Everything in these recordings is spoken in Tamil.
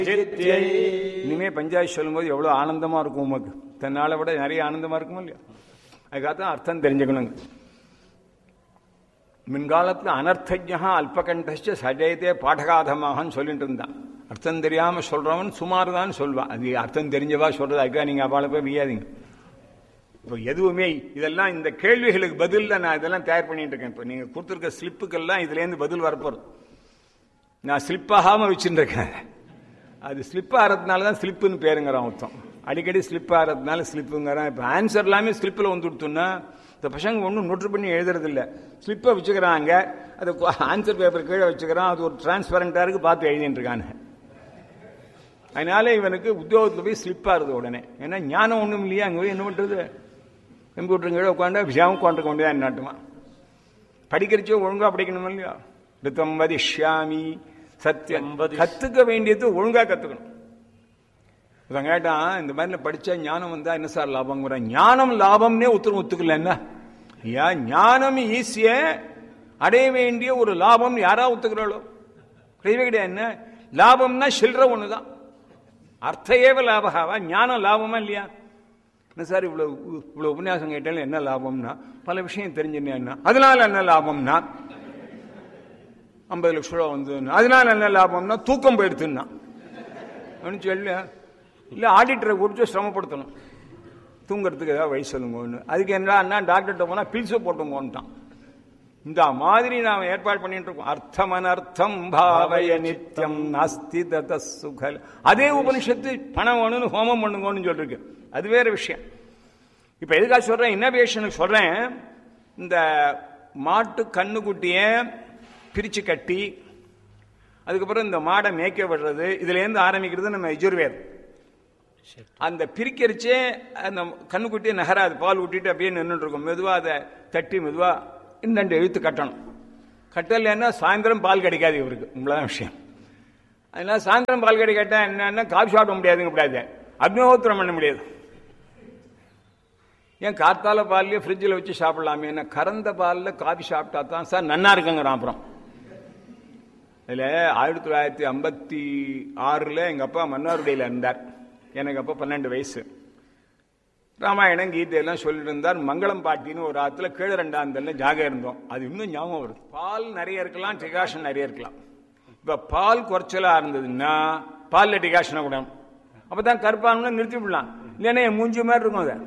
இனிமே பஞ்சாயத்து சொல்லும்போது எவ்வளவு ஆனந்தமா இருக்கும் உமக்கு தன்னால விட நிறைய ஆனந்தமா இருக்குமா இல்லையா அதுக்காகத்தான் அர்த்தம் தெரிஞ்சுக்கணுங்க முன்காலத்தில் அனர்த்தஜா அல்பகண்டச்ச சஜயத்தே பாடகாதமாகன்னு சொல்லிட்டு இருந்தான் அர்த்தம் தெரியாம சொல்றவன் சுமார் தான் சொல்வான் அது அர்த்தம் தெரிஞ்சவா சொல்றது அதுக்காக நீங்க அவளை போய் வியாதீங்க இப்போ எதுவுமே இதெல்லாம் இந்த கேள்விகளுக்கு பதில்ல நான் இதெல்லாம் தயார் பண்ணிட்டு இருக்கேன் இப்போ நீங்க கொடுத்துருக்க ஸ்லிப்புக்கெல்லாம் இதுலேருந்து பதில் வரப்போறது நான் ஸ்லிப் ஆகாம வச்சுட்டு இருக்கேன் அது ஸ்லிப் ஆகிறதுனால தான் ஸ்லிப்புன்னு பேருங்கிறான் மொத்தம் அடிக்கடி ஸ்லிப் ஆகிறதுனால ஸ்லிப்புங்கிறான் இப்போ ஆன்சர் எல்லாமே ஸ்லிப்பில் வந்து கொடுத்தோம்னா இந்த பசங்க ஒன்றும் நோட்டு பண்ணி எழுதுறது இல்லை ஸ்லிப்பை வச்சுக்கிறாங்க அது ஆன்சர் பேப்பர் கீழே வச்சுக்கிறான் அது ஒரு டிரான்ஸ்பரண்டாக இருக்கு பார்த்து எழுதிட்டு இருக்காங்க அதனால இவனுக்கு உத்தியோகத்தில் போய் ஸ்லிப் ஆகுது உடனே ஏன்னா ஞானம் ஒன்றும் இல்லையா அங்கே போய் என்ன பண்ணுறது கம்ப்யூட்டர் கீழே உட்காந்து விஷயம் உட்காந்துக்க வேண்டியதான் நாட்டுமா படிக்கிறச்சோ ஒழுங்கா படிக்கணும் இல்லையா ரித்தம் வதிஷ்யாமி சத்தியம் கத்துக்க வேண்டியது ஒழுங்கா கத்துக்கணும் இவன் கேட்டான் இந்த மாதிரி படிச்சா ஞானம் வந்தா என்ன சார் லாபங்கிற ஞானம் லாபம்னே உத்தரம் ஒத்துக்கல என்ன ஐயா ஞானம் ஈஸிய அடைய வேண்டிய ஒரு லாபம் யாரா ஒத்துக்கிறாளோ கிடையவே கிடையாது என்ன லாபம்னா சில்லற ஒண்ணுதான் அர்த்த ஏவ லாபகாவா ஞானம் லாபமா இல்லையா என்ன சார் இவ்வளவு இவ்வளவு உபன்யாசம் கேட்டாலும் என்ன லாபம்னா பல விஷயம் தெரிஞ்சுன்னா அதனால என்ன லாபம்னா ஐம்பது லட்ச ரூபா வந்து அதனால என்ன லாபம்னா தூக்கம் போயிடுத்துன்னா அப்படின்னு சொல்லி இல்லை ஆடிட்டரை குறித்து சிரமப்படுத்தணும் தூங்குறதுக்கு ஏதாவது வழி சொல்லுங்கன்னு அதுக்கு என்ன டாக்டர்கிட்ட போனால் பில்ஸை போட்டுங்கோன்ட்டான் இந்த மாதிரி நாம் ஏற்பாடு பண்ணிட்டு இருக்கோம் அர்த்தம் அனர்த்தம் பாவய நித்தியம் நாஸ்தி தத சுகல் அதே உபனிஷத்து பணம் வேணும்னு ஹோமம் பண்ணுங்கன்னு சொல்லிருக்கு அது வேற விஷயம் இப்ப எதுக்காக சொல்றேன் இன்னோவேஷனுக்கு சொல்றேன் இந்த மாட்டு கண்ணுக்குட்டிய பிரிச்சு கட்டி அதுக்கப்புறம் இந்த மாடை மேய்க்க விடுறது இதுல இருந்து ஆரம்பிக்கிறது நம்ம யஜுர்வேதம் அந்த பிரிக்கிறச்சே அந்த கண்ணுக்குட்டியை நகராது பால் ஊட்டிட்டு அப்படியே நின்றுட்டு இருக்கும் மெதுவா அதை தட்டி மெதுவா இந்த எழுத்து கட்டணும் கட்டலைன்னா சாயந்தரம் பால் கிடைக்காது இவருக்கு இவ்வளவுதான் விஷயம் அதனால சாயந்தரம் பால் கிடைக்காட்டா என்னன்னா காஃபி சாப்பிட முடியாதுங்க கூடாது அக்னிஹோத்திரம் பண்ண முடியாது ஏன் காத்தால பால்லையே ஃப்ரிட்ஜில் வச்சு சாப்பிடலாமே என்ன கறந்த பாலில் காஃபி சாப்பிட்டா தான் சார் நன்னா இருக்குங்கிறான் அப்புறம் இதில் ஆயிரத்தி தொள்ளாயிரத்தி ஐம்பத்தி ஆறில் எங்கள் அப்பா மன்னார்குடியில் இருந்தார் எனக்கு அப்போ பன்னெண்டு வயசு ராமாயணம் கீதையெல்லாம் சொல்லிட்டு இருந்தார் மங்களம் பாட்டின்னு ஒரு ஆத்துல கீழே ரெண்டாம் தள்ள ஜாக இருந்தோம் அது இன்னும் ஞாபகம் வருது பால் நிறைய இருக்கலாம் டிகாஷன் நிறைய இருக்கலாம் இப்ப பால் குறைச்சலா இருந்ததுன்னா பால்ல டிகாஷனை விடணும் அப்பதான் கருப்பானுன்னு நிறுத்தி விடலாம் இல்லைன்னா என் மூஞ்சி மாதிரி இருக்கும் அதை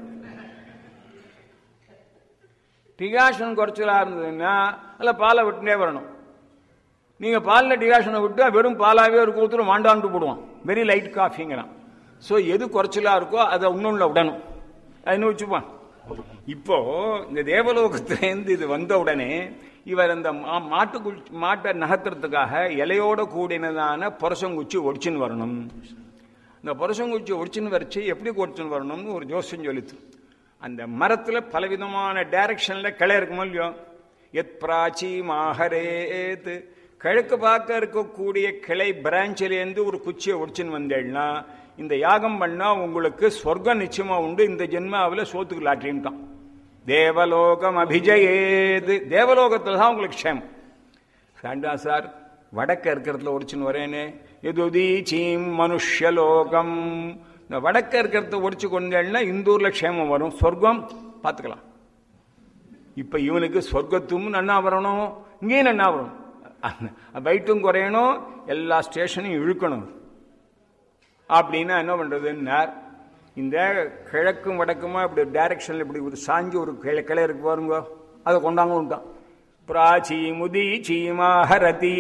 டிகாஷன் குறைச்சலா இருந்ததுன்னா அல்ல பாலை விட்டுனே வரணும் நீங்க பாலில் டிகாஷனை விட்டு வெறும் பாலாவே ஒரு கூத்துரும் வாண்டான்ட்டு போடுவான் வெரி லைட் காஃபிங்கிறான் ஸோ எது குறைச்சலா இருக்கோ அதை இன்னொன்னுல விடணும் அதுன்னு வச்சுப்பான் இப்போ இந்த தேவலோகத்திலேருந்து இது வந்த உடனே இவர் அந்த மாட்டு மாட்டை நகர்த்துறதுக்காக இலையோட கூடினதான புரசங்குச்சி ஒடிச்சுன்னு வரணும் இந்த புரசங்குச்சி ஒடிச்சுன்னு வரைச்சு எப்படி ஒடிச்சுன்னு வரணும்னு ஒரு ஜோசியம் சொல்லித்து அந்த மரத்துல பலவிதமான டைரக்ஷன்ல கிளை இருக்குமோ இல்லையோ எத் பிராச்சி மாகரேத் கிழக்கு பார்க்க இருக்கக்கூடிய கிளை பிராஞ்சிலேருந்து ஒரு குச்சியை ஒடிச்சுன்னு வந்தேன்னா இந்த யாகம் பண்ணா உங்களுக்கு சொர்க்கம் நிச்சயமா உண்டு இந்த ஜென்மாவில் சோத்துக்கு லாட்டின்ட்டான் தேவலோகம் அபிஜயேது தேவலோகத்தில் தான் உங்களுக்கு க்ஷேமம் சாண்டா சார் வடக்க இருக்கிறதுல ஒடிச்சுன்னு வரேனே எதுதி சீம் மனுஷலோகம் இந்த வடக்க இருக்கிறத ஒடிச்சு கொண்டேன்னா இந்தூர்ல க்ஷேமம் வரும் சொர்க்கம் பார்த்துக்கலாம் இப்ப இவனுக்கு சொர்க்கத்தும் நன்னா வரணும் இங்கேயும் நன்னா வரும் வயிற்றும் குறையணும் எல்லா ஸ்டேஷனையும் இழுக்கணும் அப்படின்னா என்ன பண்றதுன்னார் இந்த கிழக்கும் வடக்குமா இப்படி டைரக்ஷன்ல இப்படி ஒரு சாஞ்சி ஒரு கிளை கிளை இருக்கு பாருங்க அதை கொண்டாங்க விட்டான் பிராச்சி முதி சீமா ஹரதி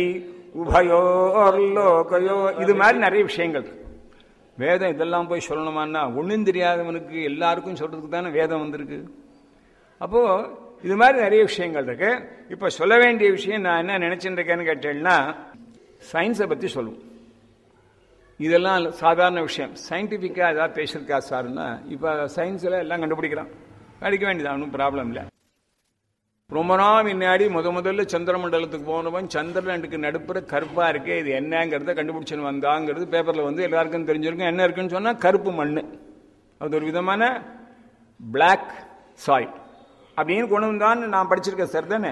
உபயோர் லோகயோ இது மாதிரி நிறைய விஷயங்கள் வேதம் இதெல்லாம் போய் சொல்லணுமான்னா ஒன்றும் தெரியாதவனுக்கு எல்லாருக்கும் சொல்றதுக்கு தானே வேதம் வந்திருக்கு அப்போ இது மாதிரி நிறைய விஷயங்கள் இருக்கு இப்ப சொல்ல வேண்டிய விஷயம் நான் என்ன நினைச்சுட்டு இருக்கேன்னு கேட்டேன்னா சயின்ஸை பத்தி சொல்லுவோம் இதெல்லாம் சாதாரண விஷயம் சயின்டிஃபிக்காக ஏதாவது பேசியிருக்கா சார்னா இப்போ சயின்ஸில் எல்லாம் கண்டுபிடிக்கிறான் அடிக்க வேண்டியது ஒன்றும் ப்ராப்ளம் இல்லை ரொம்ப நாள் முன்னாடி முத முதல்ல சந்திரமண்டலத்துக்கு போனவன் சந்திரனுக்கு நடுப்புற கருப்பா இருக்கே இது என்னங்கிறத கண்டுபிடிச்சுன்னு வந்தாங்கிறது பேப்பர்ல வந்து எல்லாருக்கும் தெரிஞ்சிருக்கும் என்ன இருக்குன்னு சொன்னா கருப்பு மண் அது ஒரு விதமான பிளாக் சாய் அப்படின்னு கொண்டு வந்தான்னு நான் படிச்சிருக்கேன் சார் தானே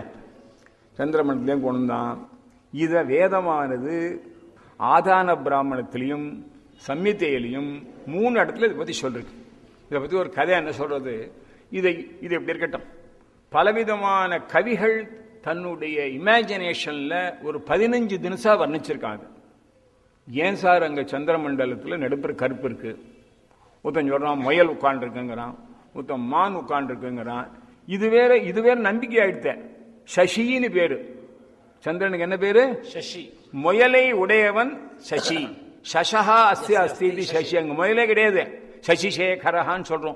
சந்திரமண்டலத்தையும் கொண்டு வந்தான் இதை வேதமானது ஆதான பிராமணத்திலையும் சம்மித்தையிலையும் மூணு இடத்துல இதை பத்தி சொல்லிருக்கு இதை பத்தி ஒரு கதை என்ன சொல்றது இதை இது எப்படி இருக்கட்டும் பலவிதமான கவிகள் தன்னுடைய இமேஜினேஷன்ல ஒரு பதினஞ்சு தினசா வர்ணிச்சிருக்காங்க ஏன் சார் அங்க சந்திரமண்டலத்துல நடுப்புற கருப்பு இருக்கு ஒருத்தன் சொல்றான் முயல் உட்காந்துருக்குங்கிறான் ஒருத்தன் மான் உட்காந்துருக்குங்கிறான் இது வேற இது வேற நம்பிக்கை ஆயிடுத்த சசின்னு பேரு சந்திரனுக்கு என்ன பேரு சசி முயலை உடையவன் சசி சசஹா அஸ்தி அஸ்தி இது சசி அங்க முயலே கிடையாது சசிசேகரஹான்னு சொல்றோம்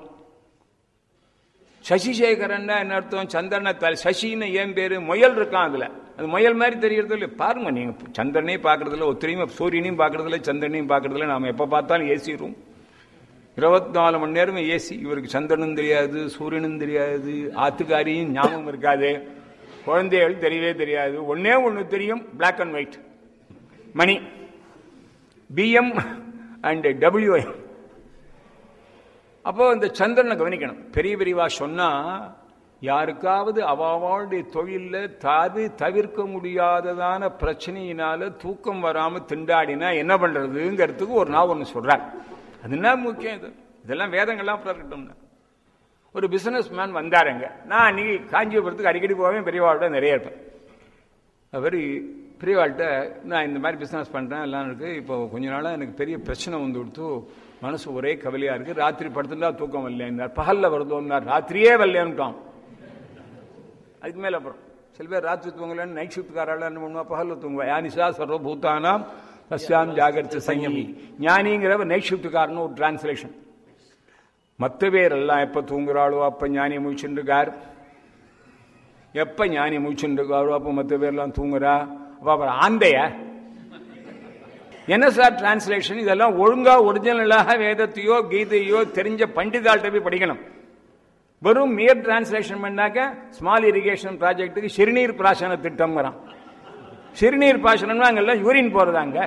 சசிசேகரன் என்ன அர்த்தம் சந்திரனை தலை சசின்னு ஏன் பேரு முயல் இருக்கான் அதுல அது முயல் மாதிரி தெரியறது இல்லை பாருங்க நீங்க சந்திரனையும் பாக்குறதுல ஒத்திரையும் சூரியனையும் பாக்குறதுல சந்திரனையும் பாக்குறதுல நாம எப்ப பார்த்தாலும் ஏசி ரூம் இருபத்தி நாலு மணி நேரம் ஏசி இவருக்கு சந்திரனும் தெரியாது சூரியனும் தெரியாது ஆத்துக்காரியும் ஞாபகம் இருக்காது குழந்தைகள் தெரியவே தெரியாது ஒன்னே ஒன்று தெரியும் பிளாக் அண்ட் ஒயிட் மணி பிஎம் அண்ட் டபிள்யூஎம் அப்போ இந்த சந்திரனை கவனிக்கணும் பெரிய பெரியவா சொன்னா யாருக்காவது அவாவாளுடைய தொழில தாது தவிர்க்க முடியாததான பிரச்சனையினால தூக்கம் வராம திண்டாடினா என்ன பண்றதுங்கிறதுக்கு ஒரு நாள் ஒன்று சொல்றார் அது என்ன முக்கியம் இது இதெல்லாம் வேதங்கள்லாம் அப்புறம் இருக்கட்டும்னா ஒரு பிசினஸ் மேன் வந்தாருங்க நான் அன்னைக்கு காஞ்சிபுரத்துக்கு அடிக்கடி போவேன் பெரியவாள்கிட்ட நிறைய இருப்பேன் அவர் பெரியவாள்கிட்ட நான் இந்த மாதிரி பிஸ்னஸ் பண்ணுறேன் எல்லாம் இருக்கு இப்போ கொஞ்ச நாளாக எனக்கு பெரிய பிரச்சனை வந்து கொடுத்து மனசு ஒரே கவலையாக இருக்குது ராத்திரி படுத்துட்டா தூக்கம் வரலையார் பகலில் வருதோன்னார் ராத்திரியே வரலையான்ட்டான் அதுக்கு மேலே அப்புறம் சில பேர் ராத்திரி தூங்கலன்னு நைட் ஷிஃப்ட்காரால என்ன பண்ணுவா பகலில் தூங்குவா யானிசா சர்வபூத்தானாம் சஸ்யாம் ஜாகரித்த சங்கமி ஞானிங்கிற நைட் ஷிஃப்ட்காரன்னு ஒரு டிரான்ஸ்லேஷன் மற்ற பேரெல்லாம் எப்போ தூங்குறாளோ அப்போ ஞானி முழிச்சுருக்கார் எப்ப ஞானி முழிச்சுருக்காரோ அப்போ மற்ற பேர்லாம் தூங்குறா அப்போ அப்புறம் ஆந்தைய என்ன சார் டிரான்ஸ்லேஷன் இதெல்லாம் ஒழுங்கா ஒரிஜினலாக வேதத்தையோ கீதையோ தெரிஞ்ச பண்டிதாள்கிட்ட போய் படிக்கணும் வெறும் மியர் டிரான்ஸ்லேஷன் பண்ணாக்க ஸ்மால் இரிகேஷன் ப்ராஜெக்ட்டுக்கு சிறுநீர் பாசன திட்டம்ங்கிறான் சிறுநீர் பாசனம்னா அங்கெல்லாம் யூரின் போறதாங்க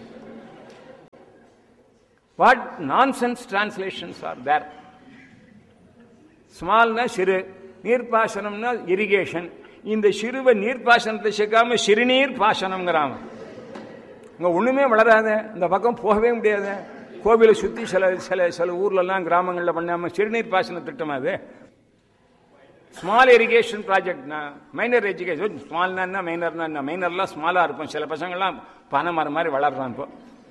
what nonsense translations are there ஸ்மால்னா சிறு நீர்ப்பாசனம்னா இரிகேஷன் இந்த சிறுவை நீர்ப்பாசனத்தை சேர்க்காம சிறுநீர் பாசனம்ங்கிறான் இங்க ஒண்ணுமே வளராத இந்த பக்கம் போகவே முடியாது கோவிலை சுத்தி சில சில சில ஊர்ல எல்லாம் கிராமங்கள்ல பண்ணாம சிறுநீர் பாசன திட்டம் அது ஸ்மால் இரிகேஷன் ப்ராஜெக்ட்னா மைனர் எஜுகேஷன் ஸ்மால்னா என்ன மைனர்னா என்ன மைனர்லாம் ஸ்மாலா இருக்கும் சில பசங்கள்லாம் பனை மரம் மாதிரி வளர்றான் இப்போ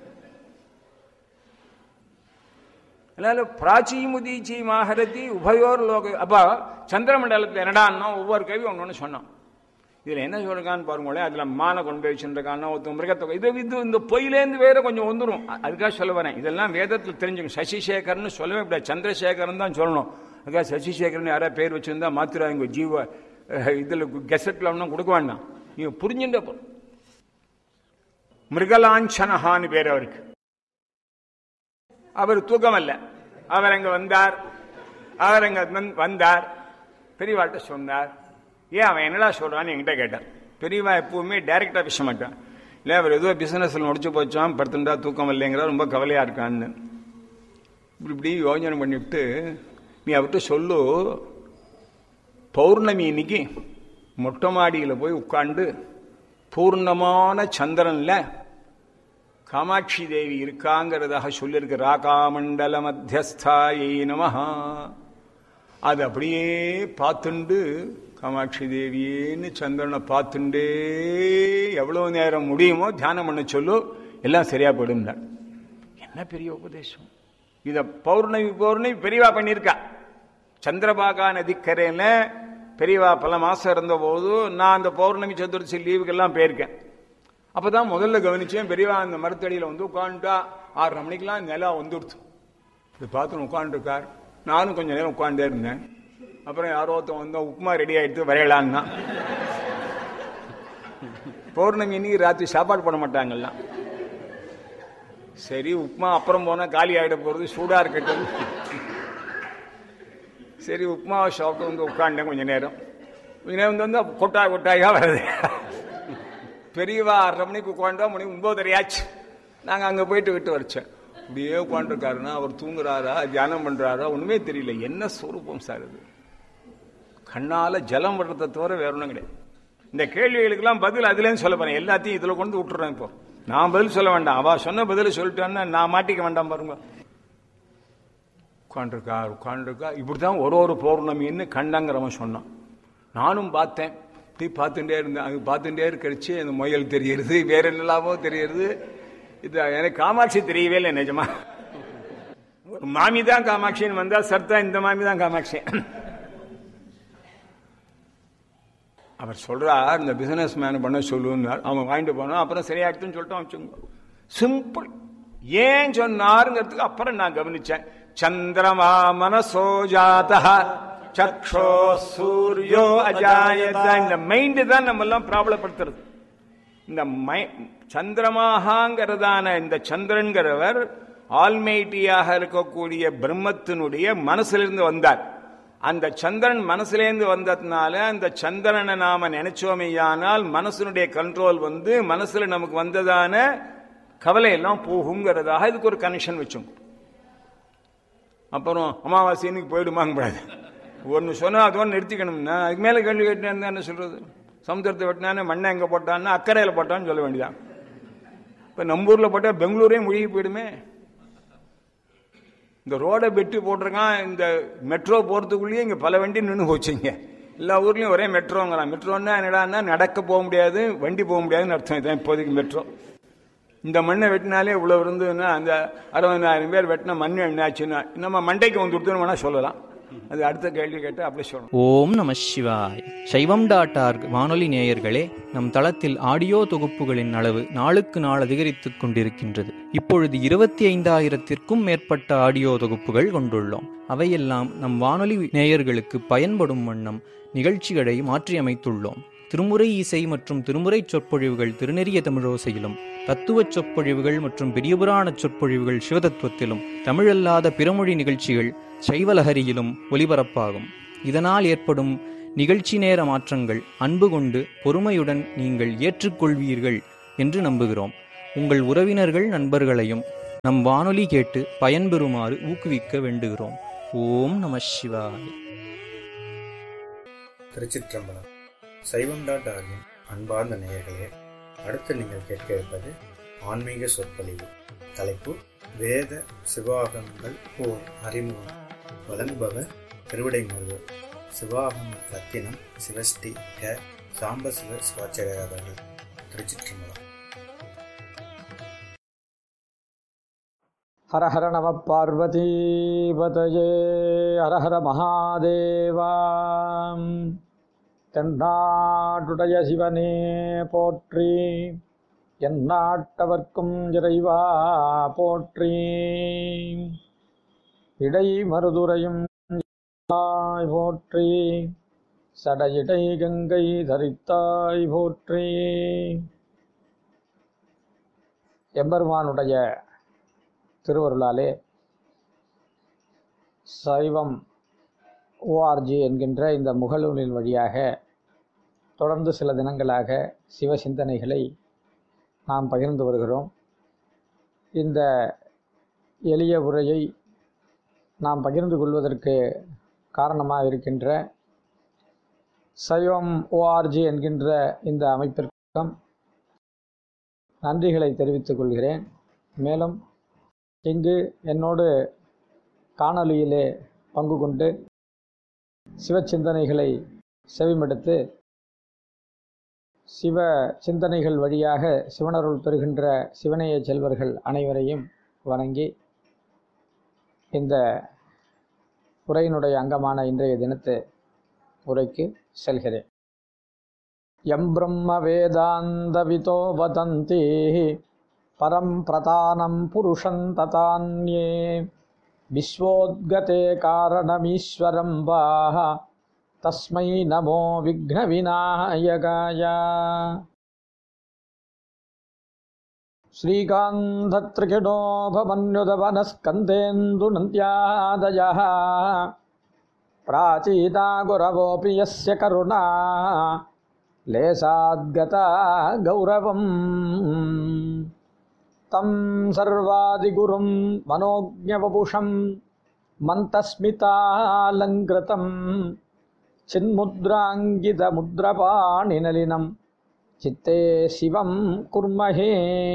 அதனால பிராச்சி முதிச்சி மாகரதி உபயோர் லோக அப்ப சந்திரமண்டலத்தில் என்னடான்னா ஒவ்வொரு கவி ஒன்று ஒன்று சொன்னான் இதுல என்ன சொல்றான்னு பாருங்களேன் அதுல மான கொண்டு போய் வச்சுருக்கான ஒருத்தன் மிருகத்தை இது இது இந்த பொயிலேருந்து வேற கொஞ்சம் வந்துடும் அதுக்காக சொல்ல வரேன் இதெல்லாம் வேதத்தில் தெரிஞ்சுக்கணும் சசிசேகர்னு சொல்லவே கூடாது சந்திரசேகரன் தான் சொல்லணும் அதுக்காக சசிசேகரன் யாராவது பேர் வச்சிருந்தா மாத்திராங்க ஜீவ இதுல கெசட்ல ஒன்றும் கொடுக்க வேண்டாம் நீங்க புரிஞ்சுட்ட மிருகலாஞ்சனஹான்னு பேர் அவருக்கு அவர் தூக்கம் அல்ல அவர் அங்க வந்தார் அவர் அங்க வந்தார் பெரியவாட்ட சொன்னார் ஏன் அவன் என்னடா சொல்றான்னு என்கிட்ட கேட்டான் பெரியவா எப்பவுமே டைரக்டா பேச மாட்டான் இல்லை அவர் ஏதோ பிசினஸ்ல முடிச்சு போச்சான் படுத்துட்டா தூக்கம் இல்லைங்கிற ரொம்ப கவலையா இருக்கான்னு இப்படி இப்படி யோஜனை பண்ணிவிட்டு நீ அவர்கிட்ட சொல்லு பௌர்ணமி இன்னைக்கு மொட்டை மாடியில் போய் உட்காந்து பூர்ணமான சந்திரன்ல காமாட்சி தேவி இருக்காங்கிறதாக சொல்லியிருக்கு ராகாமண்டல மத்தியஸ்தாயை நமஹா அது அப்படியே பார்த்துண்டு காமாட்சி தேவியேன்னு சந்திரனை பார்த்துண்டே எவ்வளவு நேரம் முடியுமோ தியானம் பண்ண சொல்லு எல்லாம் சரியா போயிடும் என்ன பெரிய உபதேசம் இத பௌர்ணமி பௌர்ணமி பெரியவா பண்ணியிருக்கா சந்திரபாகா நதிக்கரையில பெரியவா பல மாசம் இருந்த போது நான் அந்த பௌர்ணமி சதுர்த்தி லீவுக்கெல்லாம் போயிருக்கேன் அப்பதான் முதல்ல கவனிச்சேன் பெரியவா அந்த மரத்தடியில வந்து உட்காந்துட்டா ஆறரை மணிக்கெல்லாம் நிலா வந்துடுச்சு இது பார்த்து உட்காந்துருக்கார் நானும் கொஞ்ச நேரம் உட்காந்தே இருந்தேன் அப்புறம் யாரோ ஒருத்தன் வந்தா உப்புமா ரெடி ஆயிடுத்து வரையலான்னா பௌர்ணமி இன்னைக்கு ராத்திரி சாப்பாடு பண்ண மாட்டாங்கல்லாம் சரி உப்புமா அப்புறம் போனா காலி ஆயிட போறது சூடா இருக்கட்டும் சரி உப்புமாவை சாப்பிட்டு வந்து உட்காண்டேன் கொஞ்ச நேரம் கொஞ்ச நேரம் வந்து கொட்டாய் கொட்டாயா வருது பெரியவா அரை மணிக்கு உட்காண்டா மணி ஒன்பதரையாச்சு நாங்கள் அங்கே போயிட்டு விட்டு வச்சேன் இப்படியே உட்காந்துருக்காருன்னா அவர் தூங்குறாரா தியானம் பண்றாரா ஒண்ணுமே தெரியல என்ன ஸ்வரூபம் சார் இது கண்ணால ஜலம் விடுறதை தவிர வேற ஒன்றும் கிடையாது இந்த கேள்விகளுக்கெல்லாம் பதில் அதுலேயும் சொல்ல போறேன் எல்லாத்தையும் இதில் கொண்டு விட்டுறேன் இப்போ நான் பதில் சொல்ல வேண்டாம் அவ சொன்ன பதில் சொல்லிட்டேன்னா நான் மாட்டிக்க வேண்டாம் பாருங்க உட்காண்டிருக்கா உட்காண்டிருக்கா இப்படிதான் ஒரு ஒரு பௌர்ணமின்னு கண்டங்கிறவன் சொன்னான் நானும் பார்த்தேன் இப்படி பார்த்துட்டே இருந்தேன் அது பார்த்துட்டே இருக்கடிச்சு அந்த முயல் தெரியுது வேற என்னெல்லாமோ தெரியுது இது எனக்கு காமாட்சி தெரியவே இல்லை நிஜமா ஒரு மாமி தான் காமாட்சின்னு வந்தா சர்த்தா இந்த மாமி தான் காமாட்சி அவர் சொல்றார் இந்த பிசினஸ் மேன் பண்ண சொல்லுன்னார் அவன் வாங்கிட்டு போனான் அப்புறம் சரியாயிடுச்சுன்னு சொல்லிட்டு வச்சுங்க சிம்பிள் ஏன் சொன்னாருங்கிறதுக்கு அப்புறம் நான் கவனிச்சேன் சந்திரமா மனசோ ஜாதா சக்ஷோ சூரியோ அஜாயதா இந்த மைண்டு தான் நம்ம எல்லாம் ப்ராப்ளப்படுத்துறது இந்த மை சந்திரமாகாங்கிறதான இந்த சந்திரன்கிறவர் ஆல்மைட்டியாக இருக்கக்கூடிய பிரம்மத்தினுடைய மனசிலிருந்து வந்தார் அந்த சந்திரன் மனசுலேருந்து வந்ததுனால அந்த சந்திரனை நாம நினைச்சோமையானால் மனசனுடைய கண்ட்ரோல் வந்து மனசுல நமக்கு வந்ததான கவலை எல்லாம் போகுங்கிறதாக இதுக்கு ஒரு கனெக்ஷன் வச்சோம் அப்புறம் அமாவாசை இன்னைக்கு போயிடுமாங்க கூடாது ஒன்று சொன்னால் அதோட நிறுத்திக்கணும்னா அதுக்கு மேலே கேள்வி கேட்டேன் என்ன சொல்றது சமுத்திரத்தை வெட்டினானே மண்ணை எங்கே போட்டான்னா அக்கறையில் போட்டான்னு சொல்ல வேண்டியதான் இப்போ நம்பூரில் போட்டால் பெங்களூரே முழுகி போயிடுமே இந்த ரோடை வெட்டி போட்டிருக்கான் இந்த மெட்ரோ போகிறதுக்குள்ளேயே இங்கே பல வண்டி நின்று போச்சுங்க எல்லா ஊர்லேயும் ஒரே மெட்ரோங்கிறான் மெட்ரோன்னா என்னடான்னா நடக்க போக முடியாது வண்டி போக முடியாதுன்னு அர்த்தம் இதான் இப்போதைக்கு மெட்ரோ இந்த மண்ணை வெட்டினாலே இவ்வளோ இருந்ததுன்னா அந்த அறுபதாயிரம் பேர் வெட்டின மண் என்னாச்சுன்னா நம்ம மண்டைக்கு வந்து கொடுத்துன்னு வேணா சொல்லலாம் அது அடுத்த கேள்வி கேட்டு அப்படி சொல்லணும் ஓம் நம சிவாய் சைவம் டாட் ஆர்க் வானொலி நேயர்களே நம் தளத்தில் ஆடியோ தொகுப்புகளின் அளவு நாளுக்கு நாள் அதிகரித்துக் கொண்டிருக்கின்றது இப்பொழுது இருபத்தி ஐந்தாயிரத்திற்கும் மேற்பட்ட ஆடியோ தொகுப்புகள் கொண்டுள்ளோம் அவையெல்லாம் நம் வானொலி நேயர்களுக்கு பயன்படும் வண்ணம் நிகழ்ச்சிகளை மாற்றியமைத்துள்ளோம் திருமுறை இசை மற்றும் திருமுறை சொற்பொழிவுகள் திருநெறிய தமிழோசையிலும் தத்துவச் சொற்பொழிவுகள் மற்றும் பெரியபுராண சொற்பொழிவுகள் சிவதத்துவத்திலும் தமிழல்லாத பிறமொழி நிகழ்ச்சிகள் சைவலஹரியிலும் ஒலிபரப்பாகும் இதனால் ஏற்படும் நிகழ்ச்சி நேர மாற்றங்கள் அன்பு கொண்டு பொறுமையுடன் நீங்கள் ஏற்றுக்கொள்வீர்கள் என்று நம்புகிறோம் உங்கள் உறவினர்கள் நண்பர்களையும் நம் வானொலி கேட்டு பயன்பெறுமாறு ஊக்குவிக்க வேண்டுகிறோம் ஓம் நம சிவாய் திருச்சிற்றம்பலம் சைவம் டாட் ஆர்கின் அன்பார்ந்த நேயர்களே அடுத்து நீங்கள் கேட்க இருப்பது ஆன்மீக சொற்பொழிவு தலைப்பு வேத சிவாகமங்கள் ஓர் அறிமுகம் வழங்குபவர் திருவிடைமுருகர் சிவாகம ரத்தினம் சிவஸ்ரீ க சாம்பசிவ சிவாச்சாரியர் அவர்கள் திருச்சிற்றம்பலம் ஹர ஹர நம பார்வதீபதயே ஹர ஹர மகாதேவா தென்னாட்டுடைய சிவனே போற்றி எந்நாட்டவர்க்கும் இறைவா போற்றி இடை மருதுரையும் தாய் போற்றி சடையிடை கங்கை தரித்தாய் போற்றி எம்பெருமானுடைய திருவருளாலே சைவம் ஓஆர்ஜி என்கின்ற இந்த முகநூலின் வழியாக தொடர்ந்து சில தினங்களாக சிவ சிந்தனைகளை நாம் பகிர்ந்து வருகிறோம் இந்த எளிய உரையை நாம் பகிர்ந்து கொள்வதற்கு காரணமாக இருக்கின்ற சைவம் ஓஆர்ஜி என்கின்ற இந்த அமைப்பிற்கும் நன்றிகளை தெரிவித்துக் கொள்கிறேன் மேலும் இங்கு என்னோடு காணொலியிலே பங்கு கொண்டு சிவ சிந்தனைகளை செவிமெடுத்து சிவ சிந்தனைகள் வழியாக சிவனருள் பெறுகின்ற சிவனைய செல்வர்கள் அனைவரையும் வணங்கி இந்த உரையினுடைய அங்கமான இன்றைய தினத்து உரைக்கு செல்கிறேன் எம் பிரம்ம வேதாந்த விதோ வதந்தி பரம் பிரதானம் புருஷம் ததான்யே விஸ்வோத்கதே காரணமீஸ்வரம் வா தஸ்மை நமோ விக்ன விநாயகாய श्रीकान्धत्रिकिडोभमन्युदवनस्कन्देन्दुनन्द्यादयः प्राचीता गुरवोऽपि यस्य करुणा लेसाद्गता गौरवम् तं सर्वादिगुरुं मनोज्ञवपुषं मन्तस्मितालङ्कृतं चिन्मुद्राङ्गितमुद्रपाणिनलिनं சித்தே சிவம் குர்மஹே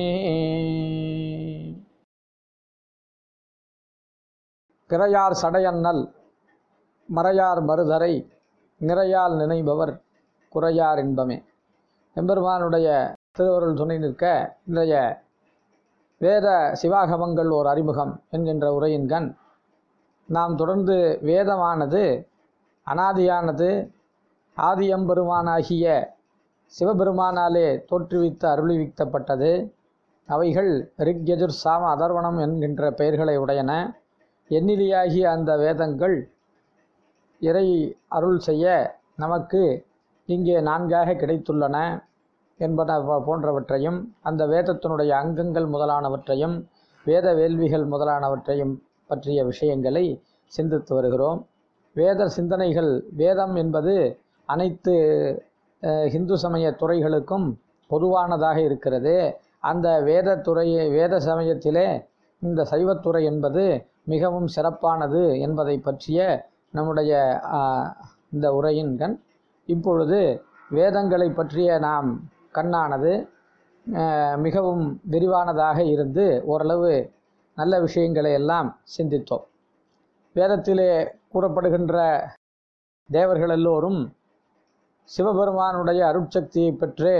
பிறையார் சடையண்ணல் மறையார் மறுதரை நிறையால் நினைபவர் குறையார் இன்பமே எம்பெருமானுடைய திருவருள் துணை நிற்க இன்றைய வேத சிவாகமங்கள் ஓர் அறிமுகம் என்கின்ற உரையின்கண் நாம் தொடர்ந்து வேதமானது அனாதியானது ஆதியம்பெருமானாகிய சிவபெருமானாலே தோற்றுவித்து அருளிவிக்கப்பட்டது அவைகள் ரிக்யஜுர் சாம அதர்வணம் என்கின்ற பெயர்களை உடையன எண்ணிலியாகிய அந்த வேதங்கள் இறை அருள் செய்ய நமக்கு இங்கே நான்காக கிடைத்துள்ளன என்பன போ- போன்றவற்றையும் அந்த வேதத்தினுடைய அங்கங்கள் முதலானவற்றையும் வேத வேள்விகள் முதலானவற்றையும் பற்றிய விஷயங்களை சிந்தித்து வருகிறோம் வேத சிந்தனைகள் வேதம் என்பது அனைத்து அஹ், இந்து சமய துறைகளுக்கும் பொதுவானதாக இருக்கிறது அந்த வேத துறையை வேத சமயத்திலே இந்த சைவத்துறை என்பது மிகவும் சிறப்பானது என்பதை பற்றிய நம்முடைய ஆஹ், இந்த உரையின் கண் இப்பொழுது வேதங்களை பற்றிய நாம் கண்ணானது ஆஹ், மிகவும் விரிவானதாக இருந்து ஓரளவு நல்ல விஷயங்களை எல்லாம் சிந்தித்தோம் வேதத்திலே கூறப்படுகின்ற தேவர்கள் எல்லோரும் சிவபெருமானுடைய அருட்சக்தியை பெற்று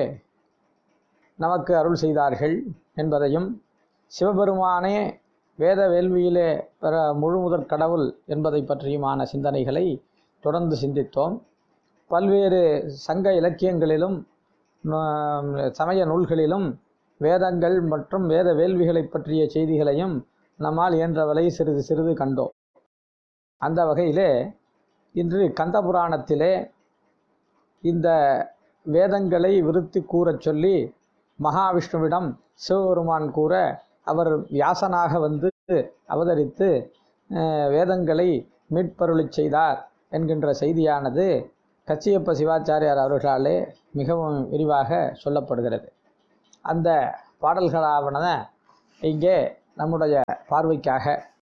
நமக்கு அருள் செய்தார்கள் என்பதையும் சிவபெருமானே வேத வேள்வியிலே பெற முழுமுதற் கடவுள் என்பதை பற்றியுமான சிந்தனைகளை தொடர்ந்து சிந்தித்தோம் பல்வேறு சங்க இலக்கியங்களிலும் ஆம், சமய நூல்களிலும் வேதங்கள் மற்றும் வேத வேள்விகளை பற்றிய செய்திகளையும் நம்மால் இயன்றவரை சிறிது சிறிது கண்டோம் அந்த வகையிலே இன்று கந்த புராணத்திலே இந்த வேதங்களை விருத்தி கூறச் சொல்லி மகாவிஷ்ணுவிடம் சிவபெருமான் கூற அவர் வியாசனாக வந்து அவதரித்து அஹ், வேதங்களை மீட்பருளிச் செய்தார் என்கின்ற செய்தியானது கச்சியப்ப சிவாச்சாரியார் அவர்களாலே மிகவும் விரிவாக சொல்லப்படுகிறது அந்த பாடல்களாவன இங்கே நம்முடைய பார்வைக்காக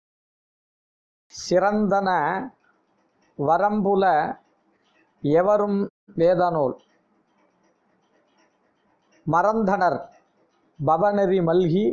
சிறந்தன வரம்புல எவரும் வேதநூல் மறந்தனர் பவநெறி மல்கி